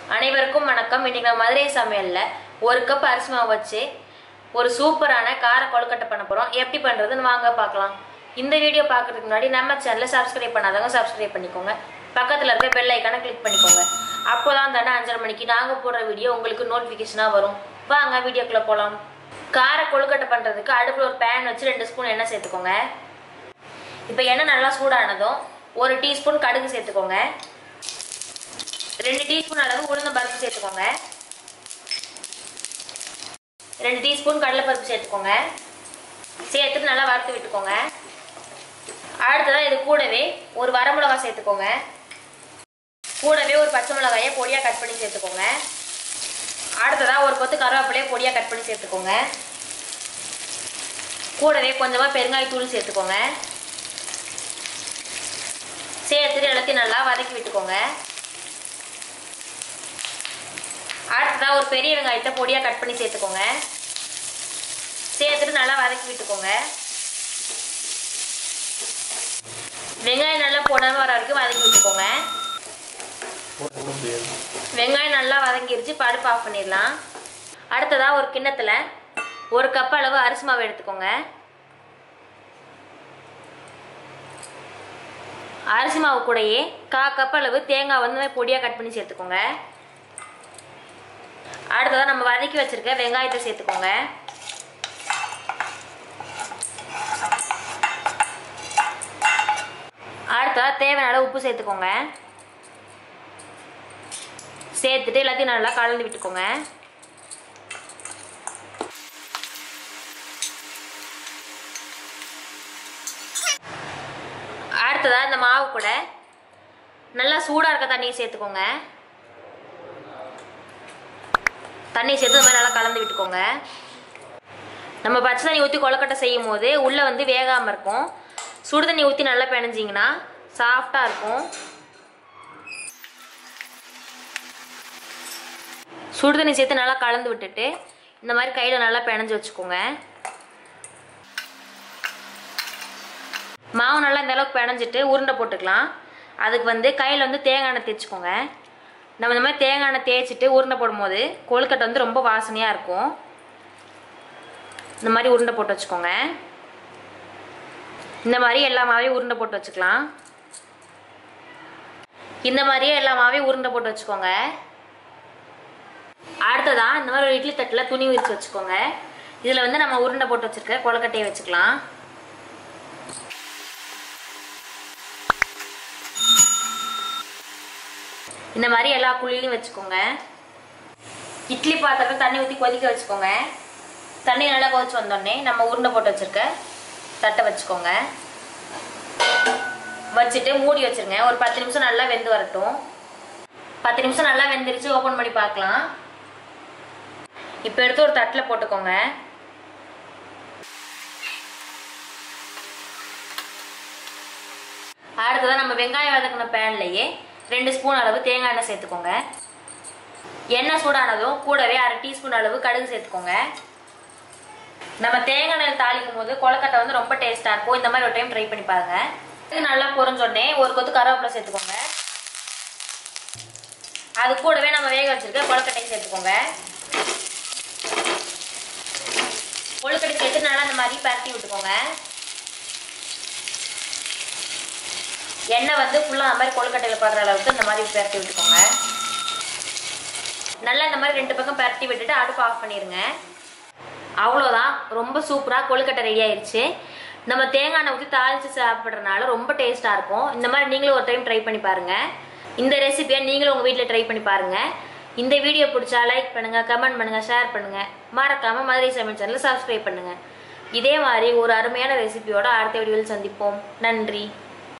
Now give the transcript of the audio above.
அனைவருக்கும் வணக்கம் இன்னைக்கு நம்ம மதுரை சமையல்ல ஒரு கப் அரிசி மாவு வச்சு ஒரு சூப்பரான கார கொழுக்கட்டை பண்ண போறோம் எப்படி பண்றதுன்னு வாங்க பார்க்கலாம் இந்த வீடியோ பார்க்கறதுக்கு முன்னாடி நம்ம சேனலை சப்ஸ்கிரைப் பண்ணாதவங்க சப்ஸ்கிரைப் பண்ணிக்கோங்க பக்கத்துல இருக்க பெல் ஐக்கானை கிளிக் பண்ணிக்கோங்க அப்போதான் தானே அஞ்சரை மணிக்கு நாங்க போடுற வீடியோ உங்களுக்கு நோட்டிஃபிகேஷனா வரும் வாங்க வீடியோக்குள்ள போலாம் கார கொழுக்கட்டை பண்றதுக்கு அடுப்புல ஒரு பேன் வச்சு ரெண்டு ஸ்பூன் எண்ணெய் சேர்த்துக்கோங்க இப்போ எண்ணெய் நல்லா சூடானதும் ஒரு டீஸ்பூன் கடுகு சேர்த்துக்கோங்க ரெண்டு டீஸ்பூன் அளவு உளுந்தம் பருப்பு சேர்த்துக்கோங்க ரெண்டு டீஸ்பூன் கடலைப்பருப்பு சேர்த்துக்கோங்க சேர்த்துட்டு நல்லா வறுத்து விட்டுக்கோங்க அடுத்ததான் இது கூடவே ஒரு வரமிளகாய் சேர்த்துக்கோங்க கூடவே ஒரு பச்சை மிளகாயை பொடியாக கட் பண்ணி சேர்த்துக்கோங்க அடுத்ததாக ஒரு கொத்து கருவேப்பிலையை பொடியாக கட் பண்ணி சேர்த்துக்கோங்க கூடவே கொஞ்சமாக பெருங்காயத்தூள் சேர்த்துக்கோங்க சேர்த்துட்டு எல்லாத்தையும் நல்லா வதக்கி விட்டுக்கோங்க அடுத்ததாக ஒரு பெரிய வெங்காயத்தை பொடியாக கட் பண்ணி சேர்த்துக்கோங்க சேர்த்துட்டு நல்லா வதக்கி விட்டுக்கோங்க வெங்காயம் நல்லா போடாமல் வர வரைக்கும் வதக்கி விட்டுக்கோங்க வெங்காயம் நல்லா வதங்கிருச்சு பருப்பு ஆஃப் பண்ணிடலாம் அடுத்ததாக ஒரு கிண்ணத்தில் ஒரு கப் அளவு அரிசி மாவு எடுத்துக்கோங்க அரிசி மாவு கூடயே கா கப் அளவு தேங்காய் வந்து பொடியாக கட் பண்ணி சேர்த்துக்கோங்க அடுத்ததாக நம்ம வதக்கி வச்சிருக்க வெங்காயத்தை சேர்த்துக்கோங்க அடுத்ததாக தேவையான அளவு உப்பு சேர்த்துக்கோங்க சேர்த்துட்டு எல்லாத்தையும் நல்லா கலந்து விட்டுக்கோங்க அடுத்ததா இந்த மாவு கூட நல்லா சூடாக இருக்க தண்ணியை சேர்த்துக்கோங்க தண்ணி சேர்த்து இந்த மாதிரி நல்லா கலந்து விட்டுக்கோங்க நம்ம பச்சை தண்ணி ஊற்றி கொழுக்கட்டை செய்யும் போது உள்ளே வந்து வேகாமல் இருக்கும் சுடு தண்ணி ஊற்றி நல்லா பிணைஞ்சிங்கன்னா சாஃப்டாக இருக்கும் சுடு தண்ணி சேர்த்து நல்லா கலந்து விட்டுட்டு இந்த மாதிரி கையில் நல்லா பிணைஞ்சு வச்சுக்கோங்க மாவு நல்லா இந்த அளவுக்கு பிணைஞ்சிட்டு உருண்டை போட்டுக்கலாம் அதுக்கு வந்து கையில் வந்து தேங்காய் எண்ணெய் தேய்ச்சிக்கோங்க நம்ம இந்த மாதிரி தேங்காய் எண்ணெய் தேய்ச்சிட்டு உருண்டை போடும்போது கொழுக்கட்டை வந்து ரொம்ப வாசனையாக இருக்கும் இந்த மாதிரி உருண்டை போட்டு வச்சுக்கோங்க இந்த மாதிரி எல்லா மாவையும் உருண்டை போட்டு வச்சுக்கலாம் இந்த மாதிரியே எல்லா மாவையும் உருண்டை போட்டு வச்சுக்கோங்க அடுத்ததா இந்த மாதிரி ஒரு இட்லி தட்டில் துணி விரிச்சு வச்சுக்கோங்க இதில் வந்து நம்ம உருண்டை போட்டு வச்சிருக்க கொழுக்கட்டையை வச்சுக்கலாம் இந்த மாதிரி எல்லா குழியிலையும் வச்சுக்கோங்க இட்லி பாத்திரத்தில் தண்ணி ஊற்றி கொதிக்க வச்சுக்கோங்க தண்ணி நல்லா கொதிச்சு வந்தோடனே நம்ம உருண்டை போட்டு வச்சுருக்க தட்டை வச்சுக்கோங்க வச்சுட்டு மூடி வச்சிருங்க ஒரு பத்து நிமிஷம் நல்லா வெந்து வரட்டும் பத்து நிமிஷம் நல்லா வெந்துருச்சு ஓப்பன் பண்ணி பார்க்கலாம் இப்போ எடுத்து ஒரு தட்டில் போட்டுக்கோங்க அடுத்ததான் நம்ம வெங்காயம் வதக்கின பேன்லையே ரெண்டு ஸ்பூன் அளவு தேங்காய் எண்ணெய் சேர்த்துக்கோங்க எண்ணெய் சூடானதும் கூடவே அரை டீஸ்பூன் அளவு கடுகு சேர்த்துக்கோங்க நம்ம தேங்காய் எண்ணெய் தாளிக்கும் போது கொலக்கட்டை வந்து ரொம்ப டேஸ்ட்டாக இருக்கும் இந்த மாதிரி ஒரு டைம் ட்ரை பண்ணி பாருங்க இது நல்லா பொரிஞ்சோடனே ஒரு கொத்து கருவேப்பிலை சேர்த்துக்கோங்க அது கூடவே நம்ம வேக வச்சிருக்க கொழுக்கட்டையும் சேர்த்துக்கோங்க கொழுக்கட்டை சேர்த்து நல்லா இந்த மாதிரி பரட்டி விட்டுக்கோங்க எண்ணெய் வந்து ஃபுல்லாக அந்த மாதிரி கொழுக்கட்டையில் படுற அளவுக்கு இந்த மாதிரி பரட்டி விட்டுக்கோங்க நல்லா இந்த மாதிரி ரெண்டு பக்கம் பரட்டி விட்டுட்டு அடுப்பு ஆஃப் பண்ணிடுங்க அவ்வளோதான் ரொம்ப சூப்பராக கொழுக்கட்டை ரெடி ஆயிடுச்சு நம்ம தேங்காய் எண்ணெய் ஊற்றி தாளித்து சாப்பிட்றதுனால ரொம்ப டேஸ்ட்டாக இருக்கும் இந்த மாதிரி நீங்களும் ஒரு டைம் ட்ரை பண்ணி பாருங்கள் இந்த ரெசிபியை நீங்களும் உங்கள் வீட்டில் ட்ரை பண்ணி பாருங்கள் இந்த வீடியோ பிடிச்சா லைக் பண்ணுங்கள் கமெண்ட் பண்ணுங்கள் ஷேர் பண்ணுங்கள் மறக்காமல் மதுரை சமையல் சேனலை சப்ஸ்கிரைப் பண்ணுங்கள் இதே மாதிரி ஒரு அருமையான ரெசிபியோட அடுத்த வீடியோவில் சந்திப்போம் நன்றி